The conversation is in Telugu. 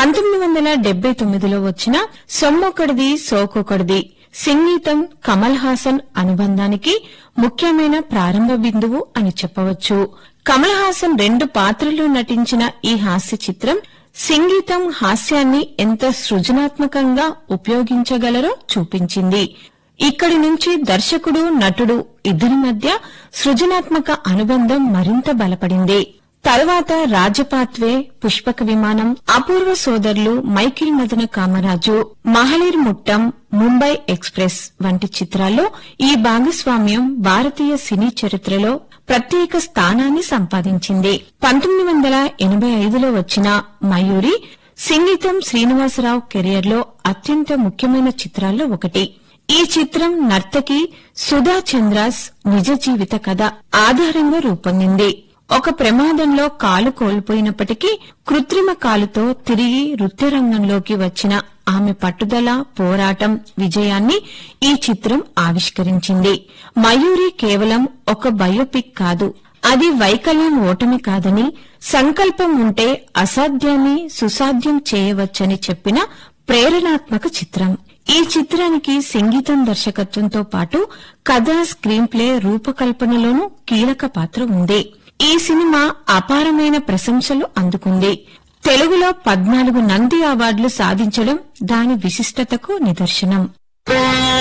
పంతొమ్మిది వందల డెబ్బై తొమ్మిదిలో వచ్చిన సొమ్మొకడిది సోకొకడిది సంగీతం కమల్ హాసన్ అనుబంధానికి ముఖ్యమైన ప్రారంభ బిందువు అని చెప్పవచ్చు కమల్ హాసన్ రెండు పాత్రల్లో నటించిన ఈ హాస్య చిత్రం సంగీతం హాస్యాన్ని ఎంత సృజనాత్మకంగా ఉపయోగించగలరో చూపించింది ఇక్కడి నుంచి దర్శకుడు నటుడు ఇద్దరి మధ్య సృజనాత్మక అనుబంధం మరింత బలపడింది తర్వాత రాజపాత్వే పుష్పక విమానం అపూర్వ సోదరులు మైకిల్ మదన కామరాజు మహళీర్ ముట్టం ముంబై ఎక్స్ప్రెస్ వంటి చిత్రాల్లో ఈ భాగస్వామ్యం భారతీయ సినీ చరిత్రలో ప్రత్యేక స్థానాన్ని సంపాదించింది పంతొమ్మిది వందల ఎనభై ఐదులో వచ్చిన మయూరి సంగీతం శ్రీనివాసరావు కెరియర్లో అత్యంత ముఖ్యమైన చిత్రాల్లో ఒకటి ఈ చిత్రం నర్తకి సుధా చంద్రాస్ నిజ జీవిత కథ ఆధారంగా రూపొందింది ఒక ప్రమాదంలో కాలు కోల్పోయినప్పటికీ కృత్రిమ కాలుతో తిరిగి నృత్యరంగంలోకి వచ్చిన ఆమె పట్టుదల పోరాటం విజయాన్ని ఈ చిత్రం ఆవిష్కరించింది మయూరి కేవలం ఒక బయోపిక్ కాదు అది వైకల్యం ఓటమి కాదని సంకల్పం ఉంటే అసాధ్యాన్ని సుసాధ్యం చేయవచ్చని చెప్పిన ప్రేరణాత్మక చిత్రం ఈ చిత్రానికి సంగీతం దర్శకత్వంతో పాటు కథ స్క్రీన్ ప్లే రూపకల్పనలోనూ కీలక పాత్ర ఉంది ఈ సినిమా అపారమైన ప్రశంసలు అందుకుంది తెలుగులో పద్నాలుగు నంది అవార్డులు సాధించడం దాని విశిష్టతకు నిదర్శనం